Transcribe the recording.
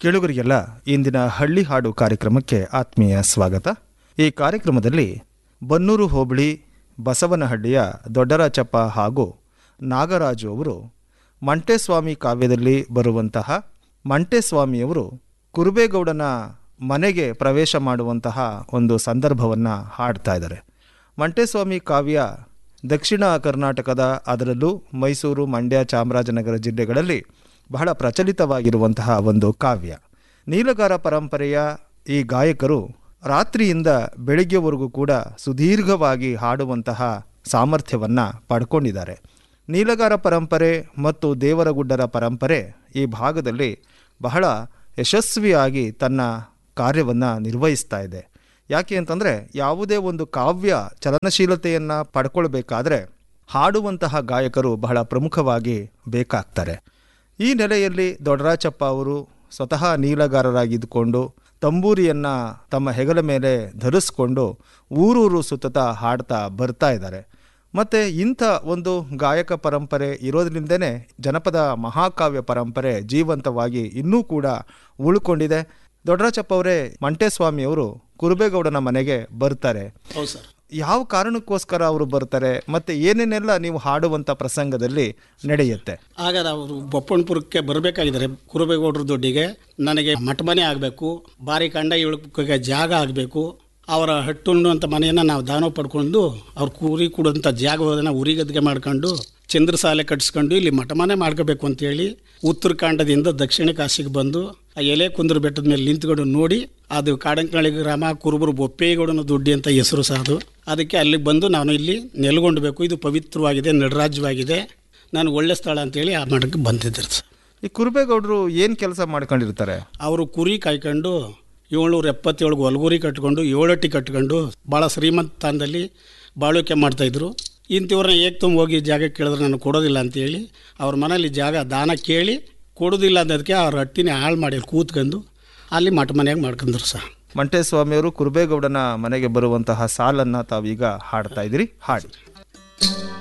ಕೇಳುಗರಿಗೆಲ್ಲ ಇಂದಿನ ಹಳ್ಳಿ ಹಾಡು ಕಾರ್ಯಕ್ರಮಕ್ಕೆ ಆತ್ಮೀಯ ಸ್ವಾಗತ ಈ ಕಾರ್ಯಕ್ರಮದಲ್ಲಿ ಬನ್ನೂರು ಹೋಬಳಿ ಬಸವನಹಳ್ಳಿಯ ದೊಡ್ಡರಾಚಪ್ಪ ಹಾಗೂ ನಾಗರಾಜು ಅವರು ಮಂಟೇಸ್ವಾಮಿ ಕಾವ್ಯದಲ್ಲಿ ಬರುವಂತಹ ಮಂಟೇಸ್ವಾಮಿಯವರು ಕುರುಬೇಗೌಡನ ಮನೆಗೆ ಪ್ರವೇಶ ಮಾಡುವಂತಹ ಒಂದು ಸಂದರ್ಭವನ್ನು ಹಾಡ್ತಾ ಇದ್ದಾರೆ ಮಂಟೇಸ್ವಾಮಿ ಕಾವ್ಯ ದಕ್ಷಿಣ ಕರ್ನಾಟಕದ ಅದರಲ್ಲೂ ಮೈಸೂರು ಮಂಡ್ಯ ಚಾಮರಾಜನಗರ ಜಿಲ್ಲೆಗಳಲ್ಲಿ ಬಹಳ ಪ್ರಚಲಿತವಾಗಿರುವಂತಹ ಒಂದು ಕಾವ್ಯ ನೀಲಗಾರ ಪರಂಪರೆಯ ಈ ಗಾಯಕರು ರಾತ್ರಿಯಿಂದ ಬೆಳಿಗ್ಗೆವರೆಗೂ ಕೂಡ ಸುದೀರ್ಘವಾಗಿ ಹಾಡುವಂತಹ ಸಾಮರ್ಥ್ಯವನ್ನು ಪಡ್ಕೊಂಡಿದ್ದಾರೆ ನೀಲಗಾರ ಪರಂಪರೆ ಮತ್ತು ದೇವರಗುಡ್ಡರ ಪರಂಪರೆ ಈ ಭಾಗದಲ್ಲಿ ಬಹಳ ಯಶಸ್ವಿಯಾಗಿ ತನ್ನ ಕಾರ್ಯವನ್ನು ನಿರ್ವಹಿಸ್ತಾ ಇದೆ ಯಾಕೆ ಅಂತಂದರೆ ಯಾವುದೇ ಒಂದು ಕಾವ್ಯ ಚಲನಶೀಲತೆಯನ್ನು ಪಡ್ಕೊಳ್ಬೇಕಾದ್ರೆ ಹಾಡುವಂತಹ ಗಾಯಕರು ಬಹಳ ಪ್ರಮುಖವಾಗಿ ಬೇಕಾಗ್ತಾರೆ ಈ ನೆಲೆಯಲ್ಲಿ ದೊಡ್ಡರಾಚಪ್ಪ ಅವರು ಸ್ವತಃ ನೀಲಗಾರರಾಗಿದ್ದುಕೊಂಡು ತಂಬೂರಿಯನ್ನು ತಮ್ಮ ಹೆಗಲ ಮೇಲೆ ಧರಿಸ್ಕೊಂಡು ಊರೂರು ಸುತ್ತತ ಹಾಡ್ತಾ ಬರ್ತಾ ಇದ್ದಾರೆ ಮತ್ತು ಇಂಥ ಒಂದು ಗಾಯಕ ಪರಂಪರೆ ಇರೋದ್ರಿಂದನೇ ಜನಪದ ಮಹಾಕಾವ್ಯ ಪರಂಪರೆ ಜೀವಂತವಾಗಿ ಇನ್ನೂ ಕೂಡ ಉಳ್ಕೊಂಡಿದೆ ದೊಡ್ಡರಾಚಪ್ಪ ಅವರೇ ಮಂಟೇಸ್ವಾಮಿಯವರು ಕುರುಬೇಗೌಡನ ಮನೆಗೆ ಬರ್ತಾರೆ ಹೌದು ಸರ್ ಯಾವ ಕಾರಣಕ್ಕೋಸ್ಕರ ಅವರು ಬರ್ತಾರೆ ಮತ್ತೆ ಏನೇನೆಲ್ಲ ನೀವು ಹಾಡುವಂಥ ಪ್ರಸಂಗದಲ್ಲಿ ನಡೆಯುತ್ತೆ ಆಗ ಅವರು ಬೊಪ್ಪಣಪುರಕ್ಕೆ ಬರಬೇಕಾಗಿದ್ದಾರೆ ಕುರುಬೇಗೌಡರ ದುಡ್ಡಿಗೆ ನನಗೆ ಮಠ ಮನೆ ಆಗಬೇಕು ಬಾರಿ ಕಂಡ ಇಳಕ್ಕೆ ಜಾಗ ಆಗಬೇಕು ಅವರ ಹಟ್ಟುಣ್ಣು ಅಂತ ಮನೆಯನ್ನು ನಾವು ದಾನ ಪಡ್ಕೊಂಡು ಅವ್ರ ಕೂರಿ ಕೊಡುವಂಥ ಜಾಗವನ್ನು ಉರಿಗದ್ಗೆ ಮಾಡ್ಕೊಂಡು ಚಂದ್ರಸಾಲೆ ಕಟ್ಸ್ಕೊಂಡು ಇಲ್ಲಿ ಮಠ ಮನೆ ಮಾಡ್ಕೋಬೇಕು ಅಂತೇಳಿ ಉತ್ತರ ಕಾಂಡದಿಂದ ದಕ್ಷಿಣ ಕಾಶಿಗೆ ಬಂದು ಆ ಎಲೆ ಕುಂದ್ರ ಬೆಟ್ಟದ ಮೇಲೆ ನಿಂತ್ಕೊಂಡು ನೋಡಿ ಅದು ಕಾಡಂಕನಳ್ಳಿ ಗ್ರಾಮ ಕುರುಬರು ಬೊಪ್ಪೇಗೌಡನ ದುಡ್ಡಿ ಅಂತ ಹೆಸರು ಸಹ ಅದು ಅದಕ್ಕೆ ಅಲ್ಲಿಗೆ ಬಂದು ನಾನು ಇಲ್ಲಿ ನೆಲೆಗೊಂಡಬೇಕು ಇದು ಪವಿತ್ರವಾಗಿದೆ ನಡರಾಜ್ಯವಾಗಿದೆ ನಾನು ಒಳ್ಳೆ ಸ್ಥಳ ಅಂತೇಳಿ ಆ ಮಠಕ್ಕೆ ಬಂದಿದ್ದರು ಸರ್ ಈ ಕುರುಬೇಗೌಡರು ಏನು ಕೆಲಸ ಮಾಡ್ಕೊಂಡಿರ್ತಾರೆ ಅವರು ಕುರಿ ಕಾಯ್ಕೊಂಡು ಏಳ್ನೂರ ಎಪ್ಪತ್ತೇಳು ಒಲಗುರಿ ಕಟ್ಕೊಂಡು ಏಳಟ್ಟಿ ಕಟ್ಕೊಂಡು ಭಾಳ ಶ್ರೀಮಂತ ಸ್ಥಾನದಲ್ಲಿ ಬಾಳುಕೆ ಮಾಡ್ತಾಯಿದ್ರು ಇಂಥವ್ರನ್ನ ಏಕ್ ತುಂಬ ಹೋಗಿ ಜಾಗ ಕೇಳಿದ್ರೆ ನಾನು ಕೊಡೋದಿಲ್ಲ ಅಂತೇಳಿ ಅವ್ರ ಮನೇಲಿ ಜಾಗ ದಾನ ಕೇಳಿ ಕೊಡೋದಿಲ್ಲ ಅನ್ನೋದಕ್ಕೆ ಅವ್ರ ಹಟ್ಟಿನೇ ಹಾಳು ಮಾಡಿ ಕೂತ್ಕೊಂಡು ಅಲ್ಲಿ ಮಠ ಮನೆಯಾಗ ಮಾಡ್ಕೊಂಡ್ರು ಸರ್ ಮಂಟೇಸ್ವಾಮಿಯವರು ಕುರುಬೇಗೌಡನ ಮನೆಗೆ ಬರುವಂತಹ ಸಾಲನ್ನು ತಾವೀಗ ಹಾಡ್ತಾ ಇದ್ದೀರಿ ಹಾಡಿ